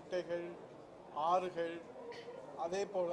குட்டைகள் ஆறுகள் அதே போல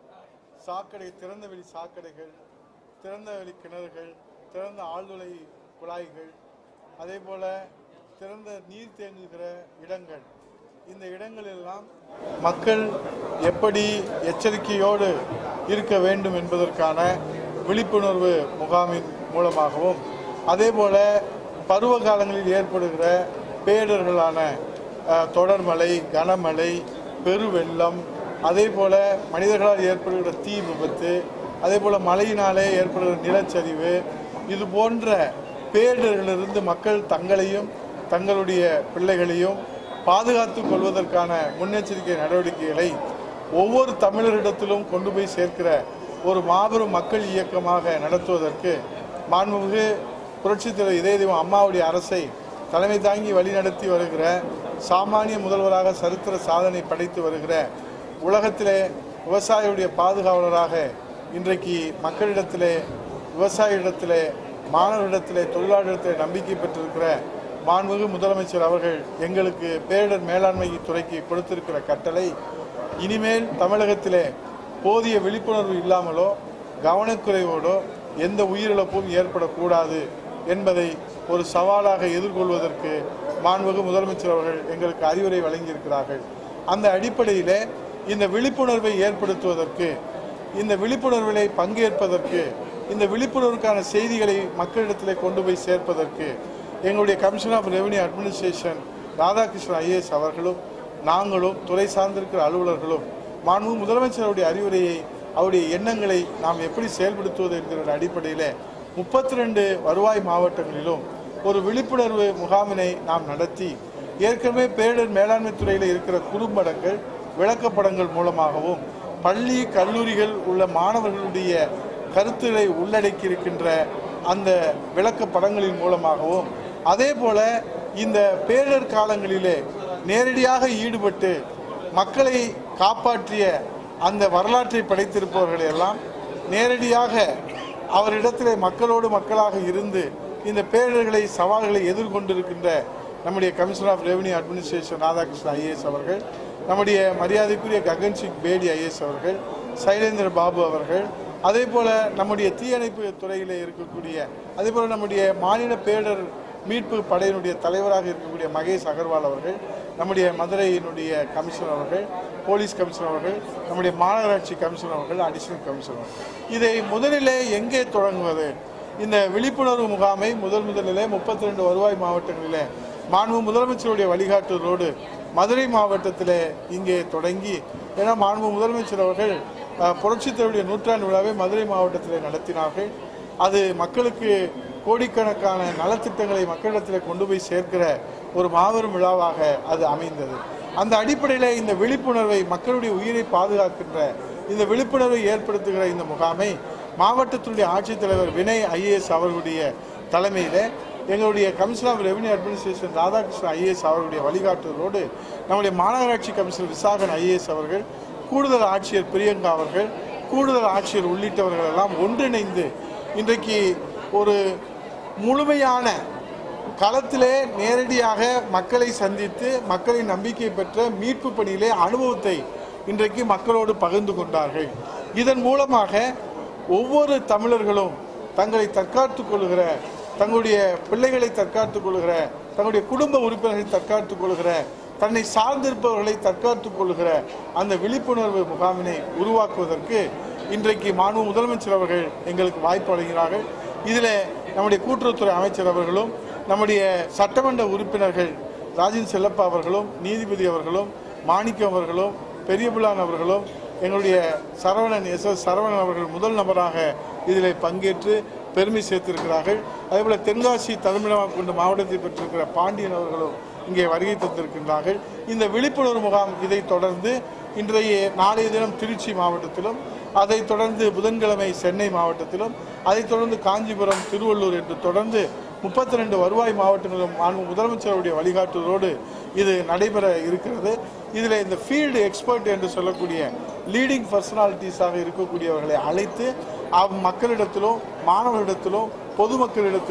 சாக்கடை திறந்தவெளி சாக்கடைகள் திறந்தவெளி கிணறுகள் திறந்த ஆழ்துளை குழாய்கள் அதே போல திறந்த நீர் தேங்குகிற இடங்கள் இந்த இடங்களெல்லாம் மக்கள் எப்படி எச்சரிக்கையோடு இருக்க வேண்டும் என்பதற்கான விழிப்புணர்வு முகாமின் மூலமாகவும் அதே போல பருவ காலங்களில் ஏற்படுகிற பேடர்களான அஹ், தொடர்மழை கனமழை பெருவெள்ளம் அதே போல மனிதர்களால் ஏற்படுகிற தீ விபத்து அதே போல மழையினாலே ஏற்படுகிற நிலச்சரிவு இது போன்ற பேரிடர்களிலிருந்து மக்கள் தங்களையும் தங்களுடைய பிள்ளைகளையும் பாதுகாத்துக் கொள்வதற்கான முன்னெச்சரிக்கை நடவடிக்கைகளை ஒவ்வொரு தமிழரிடத்திலும் கொண்டு போய் சேர்க்கிற ஒரு மாபெரும் மக்கள் இயக்கமாக நடத்துவதற்கு மாண்புமிகு புரட்சித் தலைவர் இதய தெய்வம் அம்மாவுடைய அரசை தலைமை தாங்கி வழிநடத்தி வருகிற சாமானிய முதல்வராக சரித்திர சாதனை படைத்து வருகிற உலகத்திலே விவசாயியுடைய பாதுகாவலராக இன்றைக்கு மக்களிடத்திலே விவசாயியிடத்திலே மாணவரிடத்திலே தொழிலாளரிடத்திலே நம்பிக்கை பெற்றிருக்கிற மாண்புமிகு முதலமைச்சர் அவர்கள் எங்களுக்கு பேரிடர் மேலாண்மை துறைக்கு கொடுத்திருக்கிற கட்டளை இனிமேல் தமிழகத்திலே போதிய விழிப்புணர்வு இல்லாமலோ கவனக்குறைவோடோ எந்த உயிரிழப்பும் ஏற்படக்கூடாது என்பதை ஒரு சவாலாக எதிர்கொள்வதற்கு மாண்புமிகு முதலமைச்சர் அவர்கள் எங்களுக்கு அறிவுரை வழங்கியிருக்கிறார்கள் அந்த அடிப்படையிலே இந்த விழிப்புணர்வை ஏற்படுத்துவதற்கு இந்த விழிப்புணர்விலை பங்கேற்பதற்கு இந்த விழிப்புணர்வுக்கான செய்திகளை மக்களிடத்திலே கொண்டு போய் சேர்ப்பதற்கு எங்களுடைய commission of revenue administration Radhakrishnan IAS அவர்களும் நாங்களும் துறை சார்ந்திருக்கிற அலுவலர்களும் மாண்பு முதலமைச்சருடைய அறிவுரையை அவருடைய எண்ணங்களை நாம் எப்படி செயல்படுத்துவது என்கிற அடிப்படையில் முப்பத்தி ரெண்டு வருவாய் மாவட்டங்களிலும் ஒரு விழிப்புணர்வு முகாமினை நாம் நடத்தி ஏற்கனவே பேரிடர் மேலாண்மை துறையில் இருக்கிற குறும்படங்கள் விளக்கப்படங்கள் மூலமாகவும் பள்ளி கல்லூரிகள் உள்ள மாணவர்களுடைய கருத்துக்களை உள்ளடக்கி இருக்கின்ற அந்த விளக்கப்படங்களின் மூலமாகவும் அதே போல இந்த பேரிடர் காலங்களிலே நேரடியாக ஈடுபட்டு மக்களை காப்பாற்றிய அந்த வரலாற்றை படைத்திருப்பவர்களை எல்லாம் நேரடியாக அவரிடத்திலே மக்களோடு மக்களாக இருந்து இந்த பேரிடர்களை சவால்களை எதிர்கொண்டிருக்கின்ற நம்முடைய commissioner of revenue administration Radhakrishnan IAS அவர்கள் நம்முடைய மரியாதைக்குரிய ககன் சிங் பேடி ஐஏஎஸ் அவர்கள் சைலேந்திர பாபு அவர்கள் அதே போல நம்முடைய தீயணைப்பு துறையில் இருக்கக்கூடிய அதே போல நம்முடைய மாநில பேரிடர் மீட்பு படையினுடைய தலைவராக இருக்கக்கூடிய மகேஷ் அகர்வால் அவர்கள் நம்முடைய மதுரையினுடைய கமிஷனர் அவர்கள் போலீஸ் கமிஷனர் அவர்கள் நம்முடைய மாநகராட்சி கமிஷனர் அவர்கள் அடிஷனல் கமிஷனர் இதை முதலிலே எங்கே தொடங்குவது இந்த விழிப்புணர்வு முகாமை முதல் முதலிலே முப்பத்தி ரெண்டு வருவாய் மாவட்டங்களிலே மாண்பு முதலமைச்சருடைய வழிகாட்டுதலோடு மதுரை மாவட்டத்திலே இங்கே தொடங்கி ஏன்னா மாண்பு முதலமைச்சர் அவர்கள் அஹ், புரட்சித் தலைவருடைய நூற்றாண்டு விழாவை மதுரை மாவட்டத்திலே நடத்தினார்கள் அது மக்களுக்கு கோடிக்கணக்கான நலத்திட்டங்களை மக்களிடத்தில் கொண்டு போய் சேர்க்கிற ஒரு மாபெரும் விழாவாக அது அமைந்தது அந்த அடிப்படையில் இந்த விழிப்புணர்வை மக்களுடைய உயிரை பாதுகாக்கின்ற இந்த விழிப்புணர்வை ஏற்படுத்துகிற இந்த முகாமை மாவட்டத்தினுடைய ஆட்சித்தலைவர் வினய் ஐஏஎஸ் அவர்களுடைய தலைமையில் எங்களுடைய commissioner of revenue administration Radhakrishnan IAS அவர்களுடைய வழிகாட்டுதலோடு நம்முடைய மாநகராட்சி கமிஷனர் விசாகன் ஐஏஎஸ் அவர்கள் கூடுதல் ஆட்சியர் பிரியங்கா அவர்கள் கூடுதல் ஆட்சியர் உள்ளிட்டவர்கள் எல்லாம் ஒன்றிணைந்து இன்றைக்கு ஒரு முழுமையான களத்திலே நேரடியாக மக்களை சந்தித்து மக்களின் நம்பிக்கை பெற்ற மீட்பு பணியிலே அனுபவத்தை இன்றைக்கு மக்களோடு பகிர்ந்து கொண்டார்கள் இதன் மூலமாக ஒவ்வொரு தமிழர்களும் தங்களை தற்காத்துக் கொள்கிற தங்களுடைய பிள்ளைகளை தற்காத்துக் கொள்கிற தங்களுடைய குடும்ப உறுப்பினர்களை தற்காத்துக் கொள்கிற தன்னை சார்ந்திருப்பவர்களை தற்காத்துக் கொள்கிற அந்த விழிப்புணர்வு முகாமினை உருவாக்குவதற்கு இன்றைக்கு மாண்பு முதலமைச்சர் அவர்கள் எங்களுக்கு வாய்ப்பு வழங்கினார்கள் இதில் நம்முடைய கூட்டுறவுத்துறை அமைச்சர் அவர்களும் நம்முடைய சட்டமன்ற உறுப்பினர்கள் ராஜின் செல்லப்பா அவர்களும் நீதிபதி அவர்களும் மாணிக்கம் அவர்களும் பெரியபுலான் அவர்களும் எங்களுடைய சரவணன் எஸ் எஸ் சரவணன் அவர்கள் முதல் நபராக இதில் பங்கேற்று பெருமை சேர்த்திருக்கிறார்கள் அதேபோல் தென்காசி தலைமையிடமாக கொண்ட மாவட்டத்தை பெற்றிருக்கிற பாண்டியன் அவர்களும் இங்கே வருகை தந்திருக்கின்றார்கள் இந்த விழிப்புணர்வு முகாம் இதை தொடர்ந்து இன்றைய நாளைய தினம் திருச்சி மாவட்டத்திலும் அதைத் தொடர்ந்து புதன்கிழமை சென்னை மாவட்டத்திலும் அதைத் தொடர்ந்து காஞ்சிபுரம் திருவள்ளூர் என்று தொடர்ந்து முப்பத்தி ரெண்டு வருவாய் மாவட்டங்களிலும் மாண்பு முதலமைச்சருடைய வழிகாட்டுதலோடு இது நடைபெற இருக்கிறது இதில் இந்த ஃபீல்டு எக்ஸ்பர்ட் என்று சொல்லக்கூடிய லீடிங் பர்சனாலிட்டிஸாக இருக்கக்கூடியவர்களை அழைத்து அவ் மக்களிடத்திலும் மாணவர்களிடத்திலும் பொதுமக்களிடத்திலும்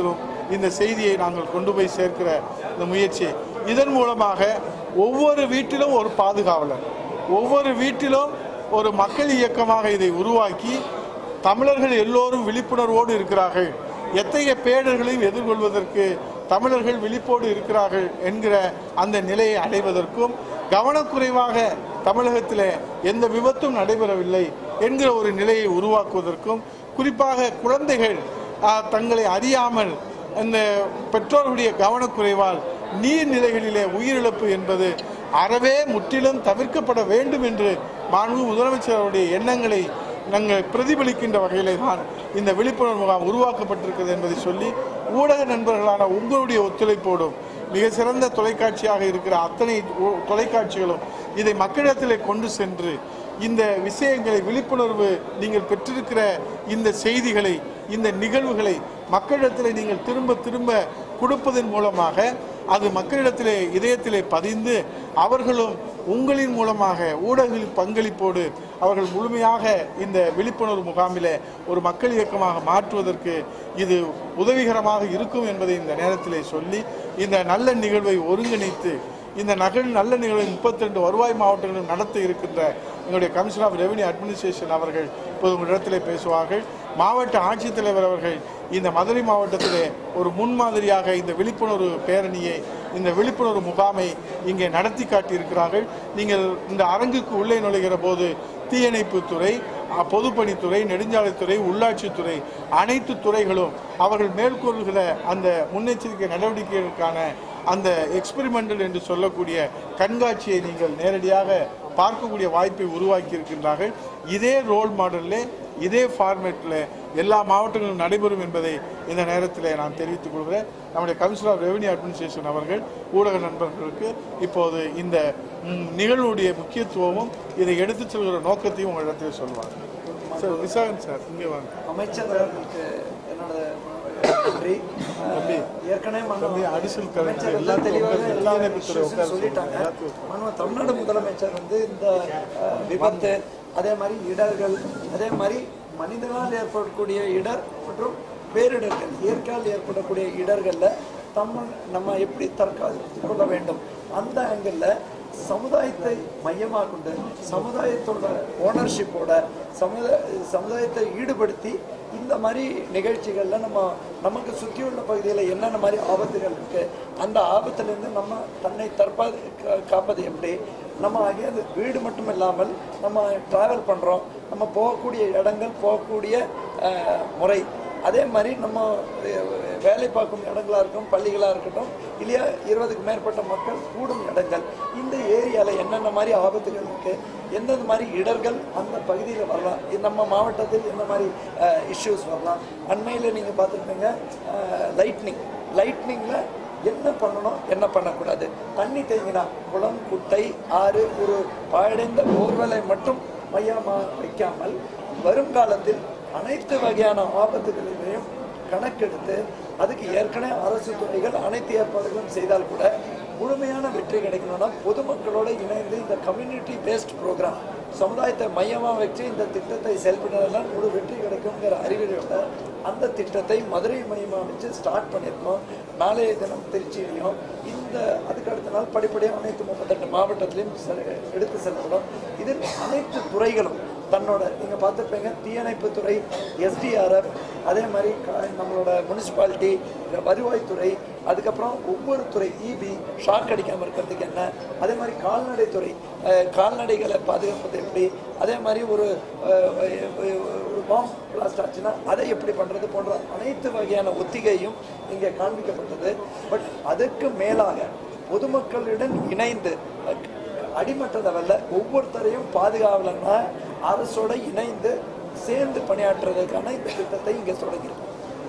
இந்த செய்தியை நாங்கள் கொண்டு போய் சேர்க்கிற இந்த முயற்சி இதன் மூலமாக ஒவ்வொரு வீட்டிலும் ஒரு பாதுகாவலர் ஒவ்வொரு வீட்டிலும் ஒரு மக்கள் இயக்கமாக இதை உருவாக்கி தமிழர்கள் எல்லோரும் விழிப்புணர்வோடு இருக்கிறார்கள் எத்தகைய பேடர்களையும் எதிர்கொள்வதற்கு தமிழர்கள் விழிப்போடு இருக்கிறார்கள் என்கிற அந்த நிலையை அடைவதற்கும் கவனக்குறைவாக தமிழகத்தில் எந்த விபத்தும் நடைபெறவில்லை என்கிற ஒரு நிலையை உருவாக்குவதற்கும் குறிப்பாக குழந்தைகள் ஆ, தங்களை அறியாமல் இந்த பெற்றோர்களுடைய கவனக்குறைவால் நீர்நிலைகளிலே உயிரிழப்பு என்பது அறவே முற்றிலும் தவிர்க்கப்பட வேண்டும் என்று மாண்பு முதலமைச்சர் அவருடைய எண்ணங்களை நாங்கள் பிரதிபலிக்கின்ற வகையிலே தான் இந்த விழிப்புணர்வு முகாம் உருவாக்கப்பட்டிருக்கிறது என்பதை சொல்லி ஊடக நண்பர்களான உங்களுடைய ஒத்துழைப்போடும் மிக சிறந்த தொலைக்காட்சியாக இருக்கிற அத்தனை ஊ- தொலைக்காட்சிகளும் இதை மக்களிடத்திலே கொண்டு சென்று இந்த விஷயங்களை விழிப்புணர்வு நீங்கள் பெற்றிருக்கிற இந்த செய்திகளை இந்த நிகழ்வுகளை மக்களிடத்தில் நீங்கள் திரும்ப திரும்ப கொடுப்பதன் மூலமாக அது மக்களிடத்திலே இதயத்திலே பதிந்து அவர்களும் உங்களின் மூலமாக ஊடகங்களின் பங்களிப்போடு அவர்கள் முழுமையாக இந்த விழிப்புணர்வு முகாமிலே ஒரு மக்கள் இயக்கமாக மாற்றுவதற்கு இது உதவிகரமாக இருக்கும் என்பதை இந்த நேரத்திலே சொல்லி இந்த நல்ல நிகழ்வை ஒருங்கிணைத்து இந்த நகல் நல்ல நிகழ்வை முப்பத்தி ரெண்டு வருவாய் மாவட்டங்களில் நடத்த இருக்கின்ற எங்களுடைய கமிஷனர் ஆஃப் ரெவன்யூ அட்மினிஸ்ட்ரேஷன் அவர்கள் இப்போது உங்களிடத்திலே பேசுவார்கள் மாவட்ட ஆட்சித்தலைவர் அவர்கள் இந்த மதுரை மாவட்டத்திலே ஒரு முன்மாதிரியாக இந்த விழிப்புணர்வு பேரணியை இந்த விழிப்புணர்வு முகாமை இங்கே நடத்தி காட்டியிருக்கிறார்கள் நீங்கள் இந்த அரங்குக்கு உள்ளே நுழைகிற போது தீயணைப்புத்துறை அ, பொதுப்பணித்துறை நெடுஞ்சாலைத்துறை உள்ளாட்சித்துறை அனைத்து துறைகளும் அவர்கள் மேற்கொள்கிற அந்த முன்னெச்சரிக்கை நடவடிக்கைகளுக்கான அந்த எக்ஸ்பெரிமெண்டல் என்று சொல்லக்கூடிய கண்காட்சியை நீங்கள் நேரடியாக பார்க்கக்கூடிய வாய்ப்பை உருவாக்கி இருக்கின்றார்கள் இதே ரோல் மாடலில் இதே ஃபார்மேட்டில் எல்லா மாவட்டங்களும் நடைபெறும் என்பதை இந்த நேரத்தில் நான் தெரிவித்துக் கொள்கிறேன் நம்முடைய கமிஷனர் ஆஃப் ரெவன்யூ அட்மினிஸ்ட்ரேஷன் அவர்கள் ஊடக நண்பர்களுக்கு இப்போது இந்த ம், நிகழ்வுடைய முக்கியத்துவமும் இதை எடுத்துச் செல்கிற நோக்கத்தையும் உங்களிடத்தில் சொல்லுவாங்க சார் விசாகன் சார் இங்கே வாங்க அமைச்சர் அவர்களுக்கு என்னோட நன்றி தம்பி, ஏற்கனவே மனு தம்பி, அடிஷனல் கலெக்டர் அமைச்சர் எல்லாம் எல்லாத்துக்கும் தெளிவாக உட்கார்ந்து எல்லா தீயணைப்புத்துறை issues உட்கார சொல்லிட்டாங்க எல்லாத்துக்கும். மனு தமிழ்நாடு முதலமைச்சர் வந்து இந்த அஹ், விபத்து அதே மாதிரி இடர்கள் அதே மாதிரி மனிதனால் ஏற்படக்கூடிய இடர் மற்றும் பேரிடர்கள் இயற்கையால் ஏற்படக்கூடிய இடர்களில் தமிழ் நம்ம எப்படி தற்காத்து கொள்ள வேண்டும் அந்த ஆங்கிளில் சமுதாயத்தை மையமாக கொண்டு சமுதாயத்தோட ஓனர்ஷிப்போட சமுதாய சமுதாயத்தை ஈடுபடுத்தி இந்த மாதிரி நிகழ்ச்சிகளில் நம்ம நமக்கு சுற்றியுள்ள பகுதியில் என்னென்ன மாதிரி ஆபத்துகள் இருக்குது அந்த ஆபத்துலேருந்து நம்ம தன்னை தற்பா கா- காப்பது எப்படி நம்ம அங்கேருந்து வீடு மட்டும் இல்லாமல் நம்ம ட்ராவல் பண்ணுறோம் நம்ம போகக்கூடிய இடங்கள் போகக்கூடிய அஹ், முறை அதே மாதிரி நம்ம அஹ், வேலை பார்க்கும் இடங்களா இருக்கட்டும் பள்ளிகளாக இருக்கட்டும் இல்லையா இருபதுக்கு மேற்பட்ட மக்கள் கூடும் இடங்கள் இந்த ஏரியாவில் என்னென்ன மாதிரி ஆபத்துகள் இருக்குது எந்தெந்த மாதிரி இடர்கள் அந்த பகுதியில் வரலாம் இது நம்ம மாவட்டத்தில் எந்த மாதிரி இஷ்யூஸ் வரலாம் அண்மையில் நீங்கள் பார்த்துருப்பீங்க லைட்னிங் லைட்னிங்கில் என்ன பண்ணணும் என்ன பண்ணக்கூடாது தண்ணி தேங்கினா குளம் குட்டை ஆறு ஒரு பாழடைந்த போர்வலை மட்டும் மையமாக வைக்காமல் வருங்காலத்தில் அனைத்து வகையான ஆபத்துகளையும் கணக்கெடுத்து அதுக்கு ஏற்கனவே அரசு துறைகள் அனைத்து ஏற்பாடுகளும் செய்தால் கூட முழுமையான வெற்றி கிடைக்கணும்னா பொதுமக்களோட இணைந்து இந்த கம்யூனிட்டி பேஸ்ட் ப்ரோக்ராம் சமுதாயத்தை மையமாக வச்சு இந்த திட்டத்தை செயல்படுறதுலாம் முழு வெற்றி கிடைக்குங்கிற அறிவியோட அந்த திட்டத்தை மதுரை மையமாக வச்சு ஸ்டார்ட் பண்ணியிருக்கோம் நாளைய தினம் திருச்சியிலையும் இந்த அதுக்கு அடுத்த நாள் படிப்படியாக அனைத்து முப்பத்தெட்டு மாவட்டத்திலையும் செ- எடுத்து செல்லப்படும் இதில் அனைத்து துறைகளும் தன்னோட நீங்கள் பார்த்துருப்பீங்க தீயணைப்புத்துறை எஸ்டிஆர்எஃப் அதே மாதிரி கா- நம்மளோட முனிசிபாலிட்டி வருவாய்த்துறை அதுக்கப்புறம் ஒவ்வொரு துறை இபி ஷாக் அடிக்காமல் இருக்கிறதுக்கு என்ன அதே மாதிரி கால்நடைத்துறை அஹ், கால்நடைகளை பாதுகாப்பது எப்படி அதே மாதிரி ஒரு அஹ், அஹ், ஒரு பாம் பிளாஸ்ட் ஆச்சுன்னா அதை எப்படி பண்ணுறது போன்ற அனைத்து வகையான ஒத்திகையும் இங்கே காண்பிக்கப்பட்டது பட் அதுக்கு மேலாக பொதுமக்களுடன் இணைந்து அஹ், அடிமட்ட லெவலில் ஒவ்வொருத்தரையும் பாதுகாவலனா அரசோட இணைந்து சேர்ந்து பணியாற்றுறதுக்கான இந்த திட்டத்தை இங்கே தொடங்கியிருக்கோம்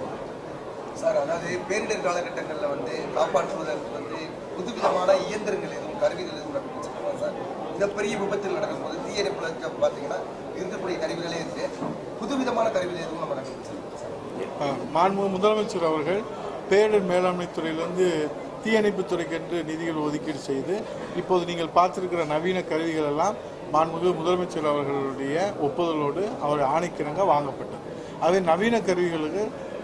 சார் அதாவது பேரிடர் காலகட்டங்களில் வந்து காப்பாற்றுவதற்கு வந்து புதுவிதமான இயந்திரங்கள் எதுவும் கருவிகள் எதுவும் கண்டுபிடிச்சிருக்கோம் சார் மிகப்பெரிய விபத்தில் நடக்கும்போது தீயணைப்புல பார்த்தீங்கன்னா இருக்கக்கூடிய கருவிகளே இருக்கு புதுவிதமான கருவிகள் எதுவும் நம்ம கண்டுபிடிச்சிருக்கோம் சார் ஆ, மாண்பு முதலமைச்சர் அவர்கள் பேரிடர் மேலாண்மை துறையிலிருந்து தீயணைப்புத் துறைக்கென்று நிதிகள் ஒதுக்கீடு செய்து இப்போது நீங்கள் பார்த்திருக்கிற நவீன கருவிகள் எல்லாம் மாண்புமிகு முதலமைச்சர் அவர்களுடைய ஒப்புதலோடு அவர் ஆணைக்கிணங்க வாங்கப்பட்டது அதே நவீன கருவிகளுக்கு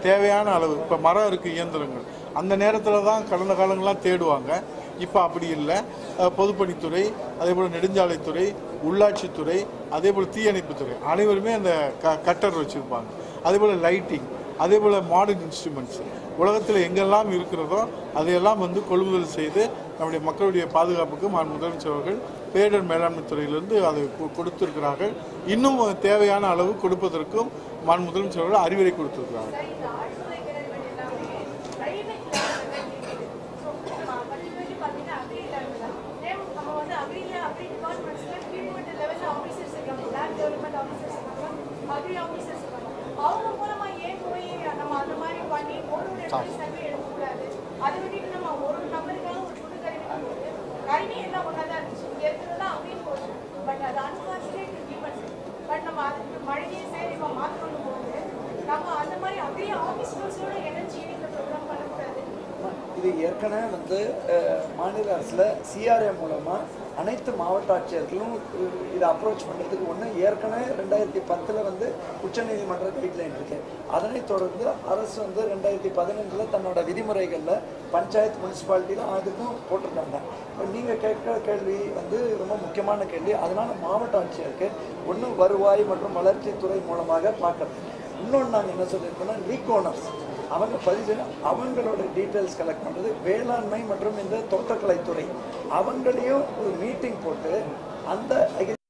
தேவையான அளவு இப்போ மரம் இருக்குது இயந்திரங்கள் அந்த நேரத்தில் தான் கடந்த காலங்கள்லாம் தேடுவாங்க இப்போ அப்படி இல்லை அஹ், பொதுப்பணித்துறை அதே போல் நெடுஞ்சாலைத்துறை உள்ளாட்சித்துறை அதே போல் தீயணைப்புத்துறை அனைவருமே அந்த க கட்டர் வச்சுருப்பாங்க அதே போல் லைட்டிங் அதே போல் மாடர்ன் இன்ஸ்ட்ருமெண்ட்ஸ் உலகத்தில் எங்கெல்லாம் இருக்கிறதோ அதையெல்லாம் வந்து கொள்முதல் செய்து நம்முடைய மக்களுடைய பாதுகாப்புக்கு மாண்பு முதலமைச்சர் அவர்கள் பேரிடர் மேலாண்மை துறையிலிருந்து அதை கொ- கொடுத்திருக்கிறார்கள் இன்னும் தேவையான அளவு கொடுப்பதற்கும் மாண்பு முதலமைச்சர் அவர்கள் அறிவுரை கொடுத்திருக்கிறார்கள் இந்த ஆழ்துளை கிணறுகள் எல்லாமே private level ல இருக்குது. So, நம்ம particularly பார்த்தீங்கன்னா agri level ல. Then நம்ம வந்து agriல, agri departments ல கீழ்மட்ட level ல officers இருக்காங்க. land development officers இருக்காங்க. agri officers இருக்காங்க. அவங்க மூலமா ஏன் போய் நம்ம அந்த மாதிரி பண்ணி ஒரு ஒரு இடத்துல survey எடுக்கக்கூடாது? அதை விட்டுட்டு நம்ம ஒரு நபருக்காக ஒரு புது கருவி போட்டு, கருவி எல்லாம் ஒன்றா தான் இருந்துச்சு. இங்க இருக்கிறதெல்லாம் அங்கேயும் போச்சு. But அது unfortunate to give us. But நம்ம அதுக்கு மழையே சரி இப்போ மாற்றணும் போது நம்ம அந்த மாதிரி அப்படியே ஆஃபீஸர்ஸோட இணைஞ்சு இந்த ப்ரோக்ராம் பண்ணக்கூடாது இது ஏற்கனவே வந்து அஹ், மாநில அரசில் சிஆர்ஏ மூலமாக அனைத்து மாவட்ட ஆட்சியர்களும் இ- இதை அப்ரோச் பண்ணுறதுக்கு ஒன்று ஏற்கனவே ரெண்டாயிரத்தி பத்தில் வந்து உச்சநீதிமன்ற கைட்லைன் இருக்கு அதனைத் தொடர்ந்து அரசு வந்து ரெண்டாயிரத்தி பதினஞ்சில் தன்னோட விதிமுறைகளில் பஞ்சாயத்து முனிசிபாலிட்டியில் அதுக்கும் போட்டிருக்காங்க இப்போ நீங்கள் கேட்குற கேள்வி வந்து ரொம்ப முக்கியமான கேள்வி அதனால் மாவட்ட ஆட்சியருக்கு ஒன்று வருவாய் மற்றும் வளர்ச்சித்துறை மூலமாக பார்க்கறது இன்னொன்று நாங்கள் என்ன சொல்லியிருக்கோம்னா லீக் ஓனர்ஸ் அவங்க பதிவு செய்ய அவங்களோட டீட்டெயில்ஸ் கலெக்ட் பண்ணுறது வேளாண்மை மற்றும் இந்த தோட்டக்கலைத்துறை அவங்களையும் ஒரு மீட்டிங் போட்டு அந்த